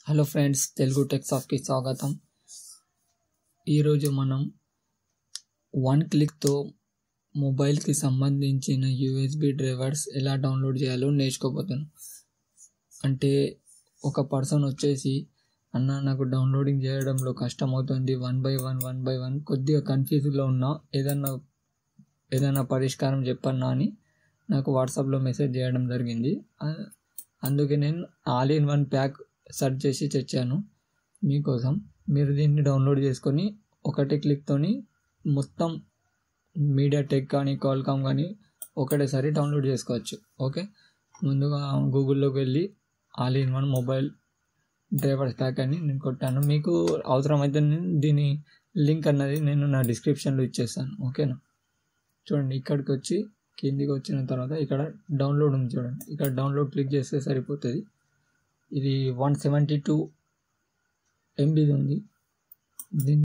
hello friends Telugu టెక్సాఫ్కి స్వాగతం ఈరోజు మనం వన్ క్లిక్తో మొబైల్కి సంబంధించిన యూఎస్బి డ్రైవర్స్ ఎలా డౌన్లోడ్ చేయాలో నేర్చుకోబోతున్నాం అంటే ఒక పర్సన్ వచ్చేసి అన్న నాకు డౌన్లోడింగ్ చేయడంలో కష్టమవుతుంది one by one one by one కొద్దిగా కన్ఫ్యూజ్లో ఉన్నా ఏదన్నా ఏదైనా పరిష్కారం చెప్పన్నా అని నాకు వాట్సాప్లో మెసేజ్ చేయడం జరిగింది ఆ- అందుకే నేను all in one pack search చేసి తెచ్చాను మీకోసం మీరు దీన్ని డౌన్లోడ్ చేసుకొని ఒకటే క్లిక్తోని మొత్తం మీడియా టెక్ కానీ కాల్కామ్ కానీ ఒకటేసారి డౌన్లోడ్ చేసుకోవచ్చు ఓకే ముందుగా గూగుల్లోకి వెళ్ళి all in one mobile drivers pack అని నేను కొట్టాను మీకు అవసరమైతే నేను దీని లింక్ అన్నది నేను నా డిస్క్రిప్షన్లో ఇచ్చేస్తాను ఓకేనా చూడండి ఇక్కడికి వచ్చి కిందికి వచ్చిన తర్వాత ఇక్కడ డౌన్లోడ్ ఉంది చూడండి ఇక్కడ డౌన్లోడ్ క్లిక్ చేస్తే సరిపోతుంది ఇది వన్ సెవెంటీ టూ ఎంబీది ఉంది దీన్ని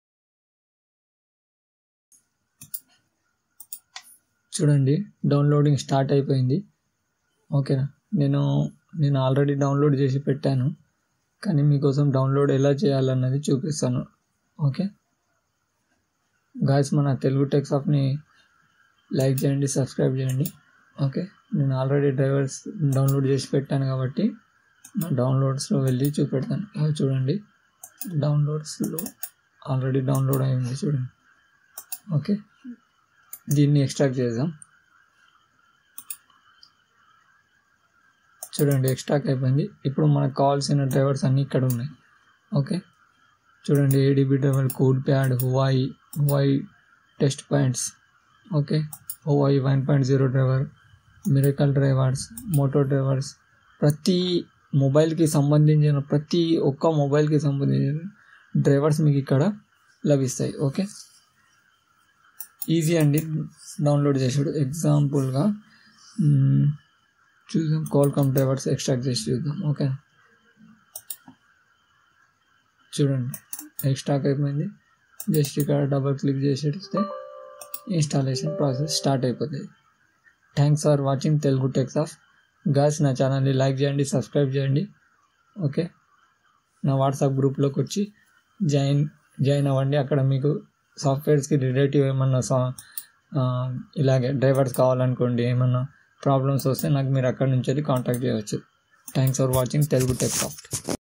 చూడండి డౌన్లోడింగ్ స్టార్ట్ అయిపోయింది ఓకేనా నేను నేను ఆల్రెడీ డౌన్లోడ్ చేసి పెట్టాను కానీ మీకోసం డౌన్లోడ్ ఎలా చేయాలన్నది చూపిస్తాను ఓకే గాయస్ మన తెలుగు టెక్స్ ఆఫ్ని లైక్ చేయండి సబ్స్క్రైబ్ చేయండి ఓకే నేను ఆల్రెడీ డ్రైవర్స్ డౌన్లోడ్ చేసి పెట్టాను కాబట్టి నా డౌన్లోడ్స్లో వెళ్ళి చూపెడతాను అవి చూడండి డౌన్లోడ్స్లో ఆల్రెడీ డౌన్లోడ్ అయింది చూడండి ఓకే దీన్ని ఎక్స్ట్రాక్ట్ చేద్దాం చూడండి ఎక్స్ట్రాక్ట్ అయిపోయింది ఇప్పుడు మనకు కావాల్సిన డ్రైవర్స్ అన్నీ ఇక్కడ ఉన్నాయి ఓకే చూడండి ADB driver Coolpad Huawei Huawei test points okay Huawei one point zero driver Miracle drivers Moto drivers ప్రతి మొబైల్కి సంబంధించిన ప్రతి ఒక్క మొబైల్కి సంబంధించిన డ్రైవర్స్ మీకు ఇక్కడ లభిస్తాయి ఓకే ఈజీ అండి డౌన్లోడ్ చేసాడు ఎగ్జాంపుల్గా మ్మ్, చూద్దాం కాల్కామ్ డ్రైవర్స్ ఎక్స్ట్రాక్ట్ చేసి చూద్దాం ఓకే చూడండి ఎక్స్ట్రాక్ అయిపోయింది జస్ట్ ఇక్కడ డబల్ క్లిక్ చేసేస్తే ఇన్స్టాలేషన్ ప్రాసెస్ స్టార్ట్ అయిపోతుంది thanks for watching Telugu tech soft guys నా ఛానల్ని లైక్ చేయండి సబ్స్క్రైబ్ చేయండి ఓకే నా వాట్సాప్ గ్రూప్లోకి వచ్చి జాయిన్ జాయిన్ అవ్వండి అక్కడ మీకు సాఫ్ట్వేర్స్కి రిలేటివ్ ఏమన్నా సా ఆ, ఇలాగే డ్రైవర్స్ కావాలనుకోండి ఏమన్నా ప్రాబ్లమ్స్ వస్తే నాకు మీరు అక్కడ నుంచి కాంటాక్ట్ చేయవచ్చు thanks for watching Telugu tech soft